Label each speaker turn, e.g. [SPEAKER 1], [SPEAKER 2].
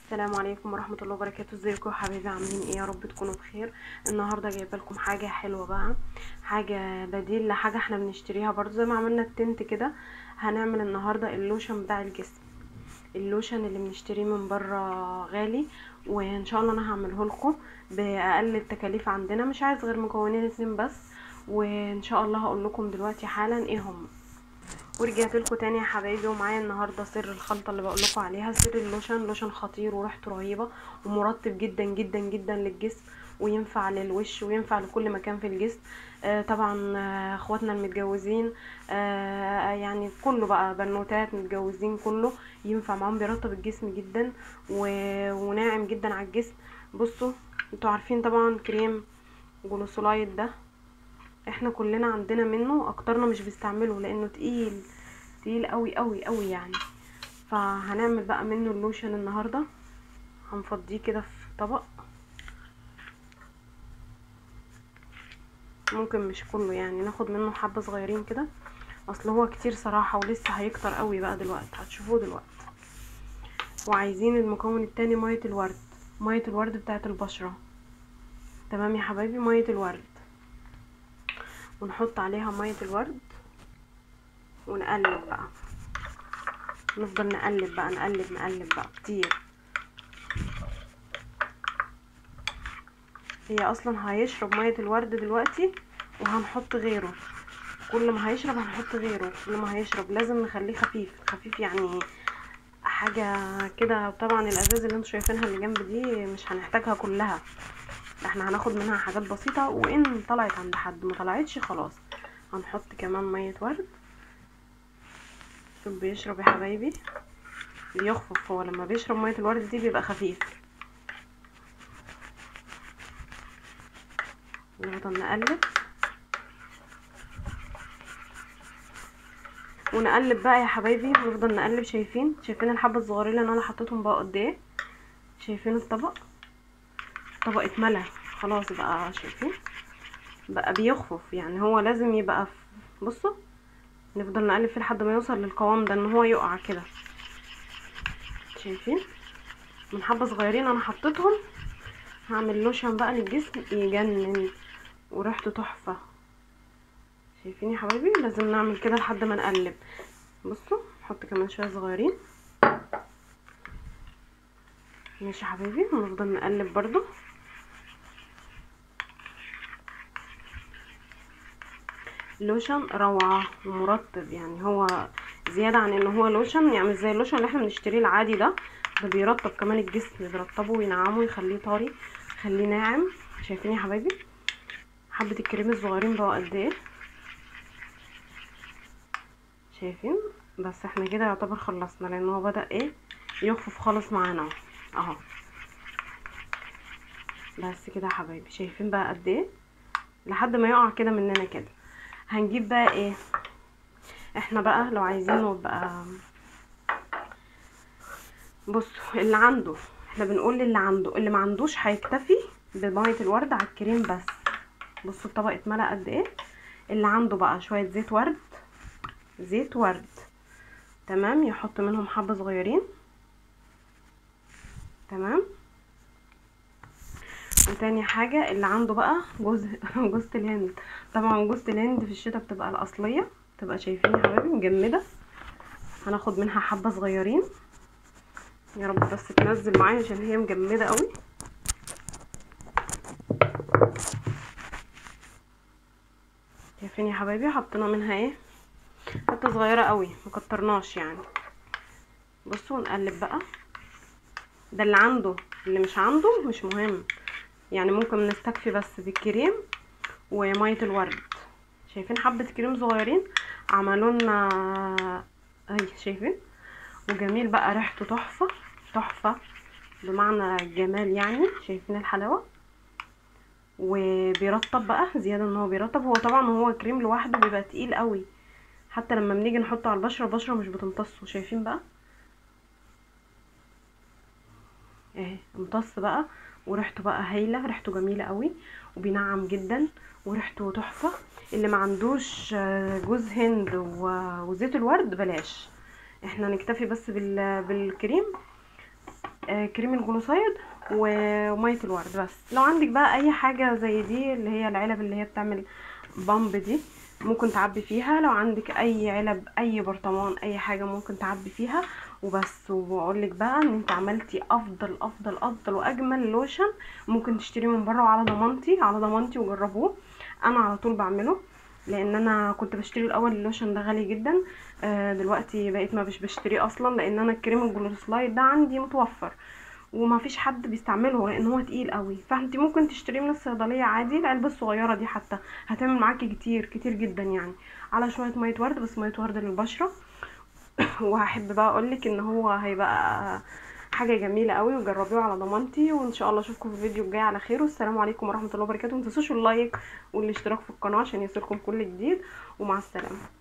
[SPEAKER 1] السلام عليكم ورحمة الله وبركاته ازيكم يا حبايبي عاملين ايه يا رب تكونوا بخير النهاردة جايبه لكم حاجة حلوة بقى حاجة بديل لحاجة احنا بنشتريها برضو زي ما عملنا التنت كده هنعمل النهاردة اللوشن بتاع الجسم اللوشن اللي بنشتريه من بره غالي وان شاء الله انا هعمله لكم باقل التكاليف عندنا مش عايز غير مكونين اتنين بس وان شاء الله هقول لكم دلوقتي حالا ايه هم ورجعت لكم تاني يا حبايبي ومعايا النهارده سر الخلطه اللي بقول لكم عليها سر اللوشن لوشن خطير وريحته رهيبه ومرطب جدا جدا جدا للجسم وينفع للوش وينفع لكل مكان في الجسم آه طبعا آه اخواتنا المتجوزين آه يعني كله بقى بنوتات متجوزين كله ينفع معاهم بيرطب الجسم جدا و... وناعم جدا على الجسم بصوا انتوا عارفين طبعا كريم جلوسولايد ده احنا كلنا عندنا منه اكترنا مش بيستعمله لانه تقيل تقيل قوي قوي قوي يعني فهنعمل بقى منه اللوشن النهارده هنفضيه كده في طبق ممكن مش كله يعني ناخد منه حبه صغيرين كده اصل هو كتير صراحه ولسه هيكتر قوي بقى دلوقتي هتشوفوه دلوقتي وعايزين المكون التاني ميه الورد ميه الورد بتاعت البشره تمام يا حبايبي ميه الورد ونحط عليها ميه الورد ونقلب بقى نفضل نقلب بقى نقلب نقلب بقى كتير هي اصلا هيشرب ميه الورد دلوقتي وهنحط غيره كل ما هيشرب هنحط غيره كل ما هيشرب لازم نخليه خفيف خفيف يعني حاجه كده طبعا الازاز اللي انتوا شايفينها اللي جنب دي مش هنحتاجها كلها احنا هناخد منها حاجات بسيطة وان طلعت عند حد ما طلعتش خلاص هنحط كمان مية ورد شوف بيشرب يا حبايبي بيخفف هو لما بيشرب مية الورد دي بيبقى خفيف نفضل نقلب ونقلب بقى يا حبايبي نفضل نقلب شايفين شايفين الحبة الصغيرين اللي انا حطيتهم بقى قد ايه شايفين الطبق الطبق اتملى خلاص بقى شايفين بقى بيخفف يعني هو لازم يبقى في بصوا نفضل نقلب فيه لحد ما يوصل للقوام ده ان هو يقع كده شايفين من حبه صغيرين انا حطيتهم هعمل لوشن بقى للجسم يجنن وريحته تحفه شايفين يا حبايبي لازم نعمل كده لحد ما نقلب بصوا نحط كمان شويه صغيرين ماشي يا حبايبي ونفضل نقلب برضو لوشن روعة ومرطب يعني هو زيادة عن ان هو لوشن يعني مش زي اللوشن اللي احنا بنشتريه العادي ده ده بيرطب كمان الجسم بيرطبه وينعمه ويخليه طري يخليه ناعم شايفين يا حبايبي حبة الكريم الصغيرين بقوا قد ايه شايفين بس احنا كده يعتبر خلصنا لان هو بدأ ايه يخفف خالص معانا اهو بس كده يا حبايبي شايفين بقى قد ايه لحد ما يقع كده مننا كده هنجيب بقى ايه احنا بقى لو عايزينه بقى بصوا اللي عنده احنا بنقول اللي عنده اللي ما عندوش هيكتفي بميه الورد على الكريم بس بصوا الطبق اتملى قد ايه اللي عنده بقى شويه زيت ورد زيت ورد تمام يحط منهم حبه صغيرين تمام وتاني حاجة اللي عنده بقى جوز جوزة الهند طبعا جوزة الهند في الشتاء بتبقى الأصلية تبقى شايفين يا حبايبي مجمدة هناخد منها حبة صغيرين يا رب بس تنزل معايا عشان هي مجمدة قوي شايفين يا حبايبي حطينا منها ايه حتة صغيرة قوي مكترناش يعني بصوا نقلب بقى ده اللي عنده اللي مش عنده مش مهم يعني ممكن نستكفي بس بالكريم ومية الورد شايفين حبة كريم صغيرين عملوا لنا اهي شايفين وجميل بقى ريحته تحفة تحفة بمعنى الجمال يعني شايفين الحلاوة وبيرطب بقى زيادة ان هو بيرطب هو طبعا هو كريم لوحده بيبقى تقيل قوي حتى لما بنيجي نحطه على البشرة البشرة مش بتمتصه شايفين بقى اهي امتص بقى وريحته بقى هايله ريحته جميله قوي وبينعم جدا وريحته تحفه اللي ما عندوش جوز هند وزيت الورد بلاش احنا نكتفي بس بالكريم آه كريم الجلوسايد وميه الورد بس لو عندك بقى اي حاجه زي دي اللي هي العلب اللي هي بتعمل بامب دي ممكن تعبي فيها لو عندك اي علب اي برطمان اي حاجه ممكن تعبي فيها وبس وبقول لك بقى ان انت عملتي افضل افضل افضل واجمل لوشن ممكن تشتريه من بره وعلى ضمانتي على ضمانتي وجربوه انا على طول بعمله لان انا كنت بشتري الاول اللوشن ده غالي جدا آه دلوقتي بقيت ما مش بشتريه اصلا لان انا الكريم الجلوسلايد ده عندي متوفر وما فيش حد بيستعمله لان هو تقيل قوي فانت ممكن تشتريه من الصيدليه عادي العلبه الصغيره دي حتى هتعمل معاكي كتير كتير جدا يعني على شويه ميه ورد بس ميه ورد للبشره وهحب بقى اقولك ان هو هيبقى حاجه جميله قوي وجربيه على ضمانتي وان شاء الله اشوفكم في الفيديو الجاي على خير والسلام عليكم ورحمه الله وبركاته متنسوش اللايك والاشتراك في القناه عشان يوصلكم كل جديد ومع السلامه